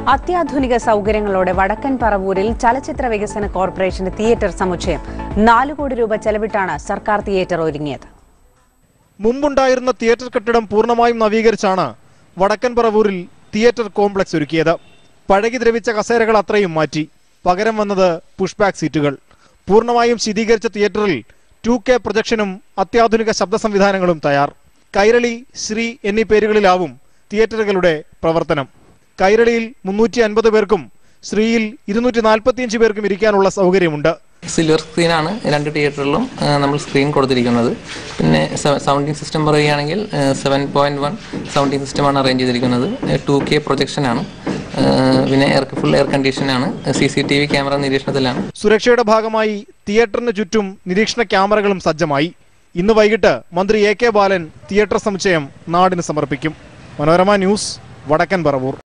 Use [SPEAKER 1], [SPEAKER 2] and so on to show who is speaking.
[SPEAKER 1] അത്യാധുനിക സൗകര്യങ്ങളോടെ വടക്കൻ പറവൂരിൽ ചലച്ചിത്ര വികസന കോർപ്പറേഷന്റെ തിയേറ്റർ സമുച്ചയം നാല് കോടി രൂപ ചെലവിട്ടാണ് സർക്കാർ തിയേറ്റർ ഒരുങ്ങിയത്
[SPEAKER 2] മുമ്പുണ്ടായിരുന്ന തിയേറ്റർ കെട്ടിടം പൂർണ്ണമായും നവീകരിച്ചാണ് വടക്കൻ പറവൂരിൽ തിയേറ്റർ കോംപ്ലക്സ് ഒരുക്കിയത് പഴകി ദ്രവിച്ച കസേരകൾ അത്രയും മാറ്റി പകരം വന്നത് പുഷ്ബാക്ക് സീറ്റുകൾ പൂർണ്ണമായും ശീതീകരിച്ച തിയേറ്ററിൽ ടു കെ പ്രൊജക്ഷനും അത്യാധുനിക ശബ്ദ സംവിധാനങ്ങളും തയ്യാർ കൈരളി ശ്രീ എന്നീ പേരുകളിലാവും തിയേറ്ററുകളുടെ പ്രവർത്തനം കൈരളിയിൽ മുന്നൂറ്റി അൻപത് പേർക്കും ശ്രീയിൽ ഇരുന്നൂറ്റി നാൽപ്പത്തിയഞ്ച് പേർക്കും ഇരിക്കാനുള്ള സൗകര്യമുണ്ട്
[SPEAKER 3] സിൽവർ സ്ക്രീനാണ് രണ്ട് തിയേറ്ററിലും ആ, നമ്മൾ സ്ക്രീൻ കൊടുത്തിരിക്കുന്നത് പിന്നെ സൗണ്ടിങ് സിസ്റ്റം പറയുകയാണെങ്കിൽ സെവൻ പോയിന്റ് വൺ സൗണ്ടിങ് സിസ്റ്റമാണ് അറേഞ്ച് ചെയ്തിരിക്കുന്നത് ടു കെ പ്രൊജക്ഷനാണ് ആ, പിന്നെ എയർ ഫുൾ എയർ കണ്ടീഷനാണ് C C T V camera നിരീക്ഷണത്തിലാണ്
[SPEAKER 2] സുരക്ഷയുടെ ഭാഗമായി തിയേറ്ററിന് ചുറ്റും നിരീക്ഷണ ക്യാമറകളും സജ്ജമായി ഇന്ന് വൈകിട്ട് മന്ത്രി എ കെ ബാലൻ തിയേറ്റർ സമുച്ചയം നാടിന് സമർപ്പിക്കും മനോരമ ന്യൂസ് വടക്കൻ പറവൂർ